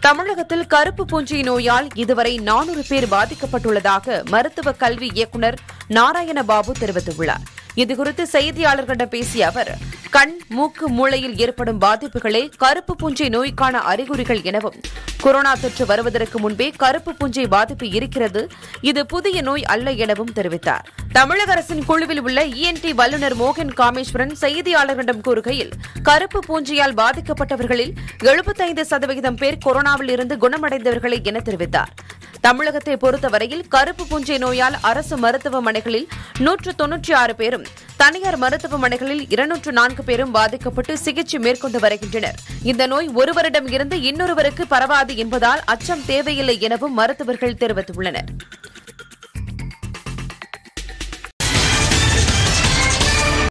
தமிழகத்தில் கருப்பு பூஞ்சை நோயால் இதுவரை நானூறு பேர் பாதிக்கப்பட்டுள்ளதாக மருத்துவ கல்வி இயக்குநர் நாராயணபாபு தெரிவித்துள்ளார் இதுகுறித்து செய்தியாளர்களிடம் பேசிய அவர் கண் மூக்கு மூளையில் ஏற்படும் பாதிப்புகளே கருப்பு பூஞ்சை நோய்க்கான அறிகுறிகள் எனவும் கொரோனா தொற்று வருவதற்கு முன்பே கருப்பு பூஞ்சை பாதிப்பு இருக்கிறது இது புதிய நோய் அல்ல எனவும் தெரிவித்தார் தமிழக அரசின் குழுவில் உள்ள இஎன்டி வல்லுநர் மோகன் காமேஸ்வரன் செய்தியாளர்களிடம் கூறுகையில் கருப்பு பூஞ்சையால் பாதிக்கப்பட்டவர்களில் எழுபத்தைந்து சதவிகிதம் பேர் கொரோனாவில் இருந்து குணமடைந்தவர்களே என தெரிவித்தார் தமிழகத்தை பொறுத்தவரையில் கருப்பு பூஞ்சை நோயால் அரசு மருத்துவமனைகளில் நூற்று தொன்னூற்றி ஆறு பேரும் தனியார் மருத்துவமனைகளில் இருநூற்று நான்கு பேரும் பாதிக்கப்பட்டு சிகிச்சை மேற்கொண்டு வருகின்றனர் இந்த நோய் ஒருவரிடம் இருந்து இன்னொருவருக்கு பரவாது என்பதால் அச்சம் தேவையில்லை எனவும் மருத்துவர்கள் தெரிவித்துள்ளனர்